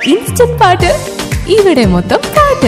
Instant പാട്ട് ഇവിടെ മൊത്തം പാട്ട്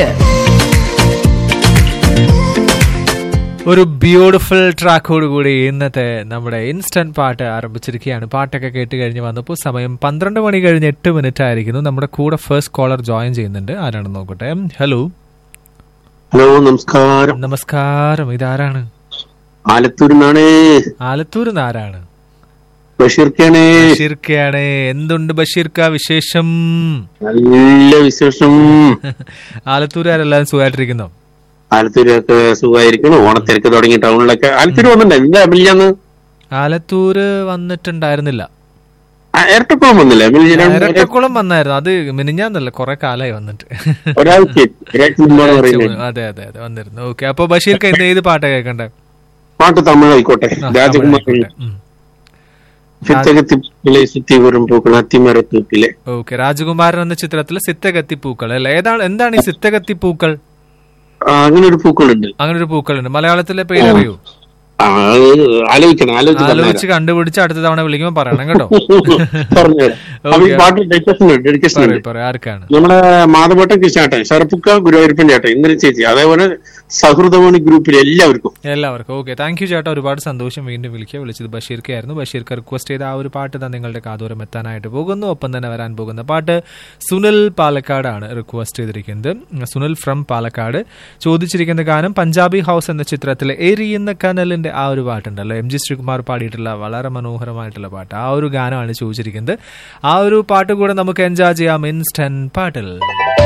ഒരു ബ്യൂട്ടിഫുൾ ട്രാക്കോട് കൂടി ഇന്നത്തെ നമ്മുടെ ഇൻസ്റ്റന്റ് പാട്ട് ആരംഭിച്ചിരിക്കുകയാണ് പാട്ടൊക്കെ കേട്ട് കഴിഞ്ഞ് വന്നപ്പോൾ സമയം പന്ത്രണ്ട് മണി കഴിഞ്ഞ് എട്ട് മിനിറ്റ് ആയിരിക്കുന്നു നമ്മുടെ കൂടെ ഫസ്റ്റ് കോളർ ജോയിൻ ചെയ്യുന്നുണ്ട് ആരാണെന്ന് നോക്കട്ടെ ഹലോ ഹലോ നമസ്കാരം നമസ്കാരം ഇതാരാണ് ആലത്തൂരിൽ നിന്നാണ് ആലത്തൂരിൽ നിന്ന് ആരാണ് ബഷീർക്കാണ് ബഷീർക്കയാണ് എന്തുണ്ട് ബഷീർക്ക വിശേഷം നല്ല വിശേഷം ആലത്തൂരുകാരെല്ലാരും സുഖമായിട്ടിരിക്കുന്നോ ആലത്തൂരൊക്കെ സുഖമായിരിക്കണം ഓണത്തിരക്ക് തുടങ്ങി ടൗണിലൊക്കെ ആലത്തൂര് വന്നിട്ടുണ്ടോ എന്താ മില്ലാന്ന് ആലത്തൂര് വന്നിട്ടുണ്ടായിരുന്നില്ല ഇരട്ടക്കുളം വന്നില്ലേ മില്ലിന് ഇരട്ടക്കുളം വന്നായിരുന്നു അത് മിനിഞ്ഞാന്നല്ല കുറെ കാലമായി വന്നിട്ട് ഒരാഴ്ച ഒരാഴ്ച മുമ്പാണ് പറയുന്നത് അതെ അതെ അതെ വന്നിരുന്നു ഓക്കെ അപ്പൊ ബഷീർക്ക് എന്ത് ഏത് പാട്ടാ കേൾക്കണ്ടേ പാട്ട് തമിഴായിക്കോട്ടെ ആ, രാജകുമാർ തമിഴായിക്കോട്ടെ. ഉം. ചിത്തകത്തിപ്പിലെ സുത്തി വരും പൂക്കൾ അത്തിമരത്തൂപ്പിലെ ഓക്കെ രാജകുമാരൻ എന്ന ചിത്രത്തിലെ സിത്തകത്തിപ്പൂക്കൾ അല്ലെ ഏതാണ് എന്താണ് ഈ സിത്തകത്തിപ്പൂക്കൾ ആ, അങ്ങനെ ഒരു പൂക്കളുണ്ട് അങ്ങനെ ഒരു പൂക്കളുണ്ട് മലയാളത്തിലെ പേര് അറിയൂ ആ, അത് ആലോചിക്കണം ആലോചിച്ച് ആലോചിച്ച് കണ്ടുപിടിച്ച് അടുത്ത തവണ വിളിക്കുമ്പോ പറയണം കേട്ടോ പറഞ്ഞുതരാം അപ്പൊ ഈ Okay. പാട്ട് ഡെഡിക്കേഷൻ ഉണ്ട് ഡെഡിക്കേഷൻ ഉണ്ട് പറയൂ പറയൂ ആർക്കാണ് നമ്മുടെ മാധവട്ടൻ കിശാട്ടൻ ഷറഫുക്ക ഗുരുവായൂരപ്പൻ ചേട്ടൻ ഇന്ദ്രൻ ചേച്ചി അതേപോലെ സൗഹൃദമണി ഗ്രൂപ്പിലെ എല്ലാവർക്കും എല്ലാവർക്കും ഓക്കെ താങ്ക് യു ചേട്ടാ ഒരുപാട് സന്തോഷം വീണ്ടും വിളിക്കുക വിളിച്ചത് ബഷീർക്കായിരുന്നു ബഷീർക്ക് റിക്വസ്റ്റ് ചെയ്ത ആ ഒരു പാട്ട് തന്നെ നിങ്ങളുടെ കാതോരം എത്താനായിട്ട് പോകുന്നു ഒപ്പം തന്നെ വരാൻ പോകുന്ന പാട്ട് സുനിൽ പാലക്കാടാണ് റിക്വസ്റ്റ് ചെയ്തിരിക്കുന്നത് സുനിൽ ഫ്രം പാലക്കാട് ചോദിച്ചിരിക്കുന്ന ഗാനം പഞ്ചാബി ഹൗസ് എന്ന ചിത്രത്തിലെ എരിയുന്ന കനലിന്റെ ആ ഒരു പാട്ടുണ്ടല്ലോ എം ജി ശ്രീകുമാർ പാടിയിട്ടുള്ള വളരെ മനോഹരമായിട്ടുള്ള പാട്ട് ആ ഒരു ഗാനമാണ് ചോദിച്ചിരിക്കുന്നത് ആ ഒരു പാട്ട് കൂടെ നമുക്ക് എൻജോയ് ചെയ്യാം ഇൻസ്റ്റന്റ് പാട്ടിൽ